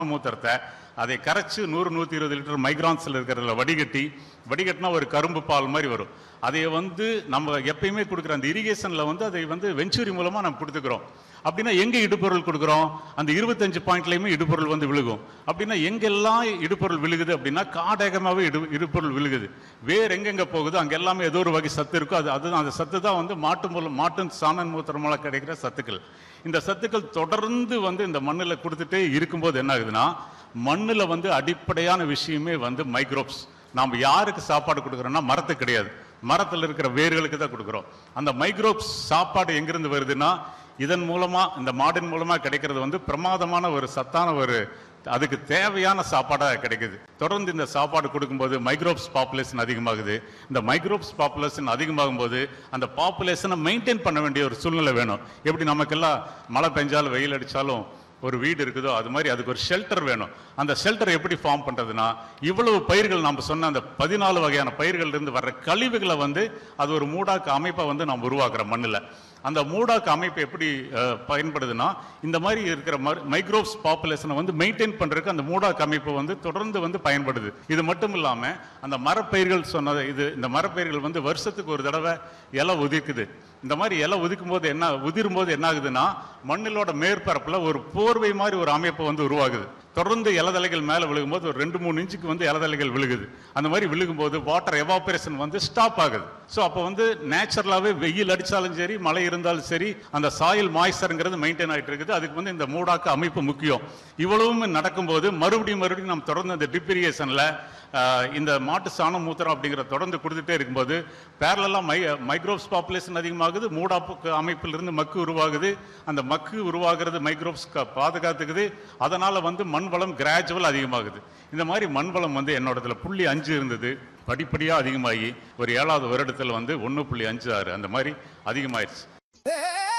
மூத்திரத்தை அதை கரைச்சு நூறு நூற்றி இருபது லிட்டர் மைக்ரான்ஸில் இருக்கிறதுல வடிகட்டி வடிகட்டினா ஒரு கரும்பு பால் மாதிரி வரும் அதை வந்து நம்ம எப்பயுமே கொடுக்குற அந்த இரிகேஷனில் வந்து அதை வந்து வெஞ்சூரி மூலமாக நம்ம கொடுத்துக்கிறோம் அப்படின்னா எங்கே இடுபொருள் கொடுக்குறோம் அந்த இருபத்தஞ்சு பாயிண்ட்லையுமே இடுபொருள் வந்து விழுகும் அப்படின்னா எங்கெல்லாம் இடுபொருள் விழுகுது அப்படின்னா காடகமாகவே இடு இடுபொருள் விழுகுது வேர் எங்கெங்க போகுதோ அங்கே எல்லாமே ஏதோ ஒரு வகை சத்து இருக்கோ அது அதுதான் அந்த சத்து தான் வந்து மாட்டு மூலம் மாட்டு சாணன் மூத்திரம் மூலம் கிடைக்கிற சத்துக்கள் இந்த சத்துக்கள் தொடர்ந்து வந்து இந்த மண்ணில் கொடுத்துட்டே இருக்கும்போது என்ன ஆகுதுன்னா மண்ணில் வந்து அடிப்படையான விஷயமே வந்து மைக்ரோப்ஸ் நாம் யாருக்கு சாப்பாடு கொடுக்குறோம்னா மரத்துக்கு கிடையாது மரத்தில் இருக்கிற வேர்களுக்கு தான் கொடுக்குறோம் அந்த மைக்ரோப்ஸ் சாப்பாடு எங்கிருந்து வருதுன்னா இதன் மூலமா இந்த மாடின் மூலமா கிடைக்கிறது வந்து பிரமாதமான ஒரு சத்தான ஒரு அதுக்கு தேவையான சாப்பாடாக கிடைக்குது தொடர்ந்து இந்த சாப்பாடு கொடுக்கும்போது மைக்ரோப்ஸ் பாப்புலேஷன் அதிகமாகுது இந்த மைக்ரோப்ஸ் பாப்புலேஷன் அதிகமாகும் போது அந்த பாப்புலேஷனை மெயின்டைன் பண்ண வேண்டிய ஒரு சூழ்நிலை வேணும் எப்படி நமக்கெல்லாம் மழை பெஞ்சாலும் வெயில் அடித்தாலும் ஒரு வீடு இருக்குதோ அது மாதிரி அதுக்கு ஒரு ஷெல்டர் வேணும் அந்த ஷெல்டர் எப்படி ஃபார்ம் பண்றதுன்னா இவ்வளவு பயிர்கள் நம்ம சொன்ன அந்த பதினாலு வகையான பயிர்கள் இருந்து வர்ற கழிவுகளை வந்து அது ஒரு மூடாக்கு அமைப்பை வந்து நம்ம உருவாக்குறோம் மண்ணில் அந்த மூடாக்கு அமைப்பு எப்படி அஹ், பயன்படுதுன்னா இந்த மாதிரி இருக்கிற மைக்ரோப்ஸ் பாப்புலேஷனை வந்து மெயின்டைன் பண்றதுக்கு அந்த மூடாக்கு அமைப்பு வந்து தொடர்ந்து வந்து பயன்படுது இது மட்டும் இல்லாம அந்த மரப்பயிர்கள் சொன்னது இது இந்த மரப்பயிர்கள் வந்து வருஷத்துக்கு ஒரு தடவை இலை உதிர்க்குது இந்த மாதிரி இலை உதிக்கும் போது என்ன உதிரும் போது என்ன ஆகுதுன்னா மண்ணிலோட மேற்பரப்புல ஒரு போர்வை மாதிரி ஒரு அமைப்பு வந்து உருவாகுது தொடர்ந்து இலதலைகள் மேல விழுகும்போது ஒரு ரெண்டு மூணு இன்ச்சுக்கு வந்து இலதலைகள் விழுகுது அந்த மாதிரி விழுகும்போது வாட்டர் எவாபரேஷன் வந்து ஸ்டாப் ஆகுது ஸோ அப்போ வந்து நேச்சுரலாகவே வெயில் அடிச்சாலும் சரி மழை இருந்தாலும் சரி அந்த சாயில் மாய்ச்சருங்கிறது மெயின்டைன் ஆகிட்டு இருக்குது அதுக்கு வந்து இந்த மூடாக்கு அமைப்பு முக்கியம் இவ்வளவும் நடக்கும்போது மறுபடியும் மறுபடியும் நம்ம தொடர்ந்து இந்த டிப்ரிகேஷனில் இந்த மாட்டு சாணம் மூத்திரம் அப்படிங்கிற தொடர்ந்து கொடுத்துட்டே இருக்கும்போது பேரலாம் மை மைக்ரோப்ஸ் பாப்புலேஷன் அதிகமாகுது மூடாப்பு அமைப்பிலிருந்து மக்கு உருவாகுது அந்த மக்கு உருவாகிறது மைக்ரோப்ஸ் பாதுகாத்துக்குது அதனால வந்து மண் வளம் கிராஜுவல் அதிகமாகுது இந்த மாதிரி மண் வளம் வந்து என்னோட இதுல புள்ளி அஞ்சு இருந்தது படிப்படியாக அதிகமாகி ஒரு ஏழாவது வருடத்தில் வந்து ஒன்று புள்ளி அஞ்சு ஆறு அந்த மாதிரி அதிகமாயிருச்சு Hey,